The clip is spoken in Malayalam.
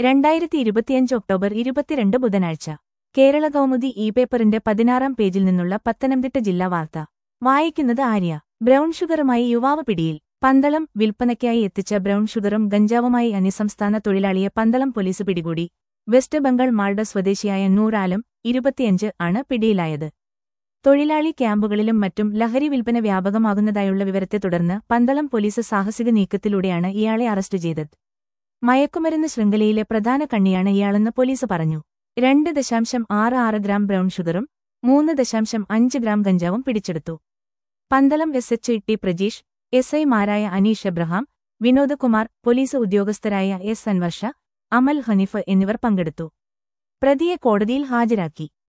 രണ്ടായിരത്തി ഇരുപത്തിയഞ്ച് ഒക്ടോബർ ഇരുപത്തിരണ്ട് ബുധനാഴ്ച കേരള കൗമുദി ഇ പേപ്പറിന്റെ പതിനാറാം പേജിൽ നിന്നുള്ള പത്തനംതിട്ട ജില്ലാ വാർത്ത വായിക്കുന്നത് ആര്യ ബ്രൗൺ ഷുഗറുമായി യുവാവ് പിടിയിൽ പന്തളം വിൽപ്പനയ്ക്കായി എത്തിച്ച ബ്രൗൺ ഷുഗറും ഗഞ്ചാവുമായി അന്യസംസ്ഥാന തൊഴിലാളിയെ പന്തളം പോലീസ് പിടികൂടി വെസ്റ്റ് ബംഗാൾ മാൾഡ സ്വദേശിയായ നൂറാലം ഇരുപത്തിയഞ്ച് ആണ് പിടിയിലായത് തൊഴിലാളി ക്യാമ്പുകളിലും മറ്റും ലഹരി വിൽപ്പന വ്യാപകമാകുന്നതായുള്ള വിവരത്തെ തുടർന്ന് പന്തളം പോലീസ് സാഹസിക നീക്കത്തിലൂടെയാണ് ഇയാളെ അറസ്റ്റ് ചെയ്തത് മയക്കുമരുന്ന് ശൃംഖലയിലെ പ്രധാന കണ്ണിയാണ് ഇയാളെന്ന് പോലീസ് പറഞ്ഞു രണ്ട് ദശാംശം ആറ് ആറ് ഗ്രാം ബ്രൗൺ ഷുഗറും മൂന്ന് ദശാംശം അഞ്ച് ഗ്രാം ഗഞ്ചാവും പിടിച്ചെടുത്തു Pandalam S H T Prajeesh S ഐമാരായ അനീഷ് എബ്രഹാം വിനോദകുമാർ പോലീസ് ഉദ്യോഗസ്ഥരായ എസ് അൻവർഷ അമൽ ഹനീഫ് എന്നിവർ പങ്കെടുത്തു പ്രതിയെ കോടതിയിൽ ഹാജരാക്കി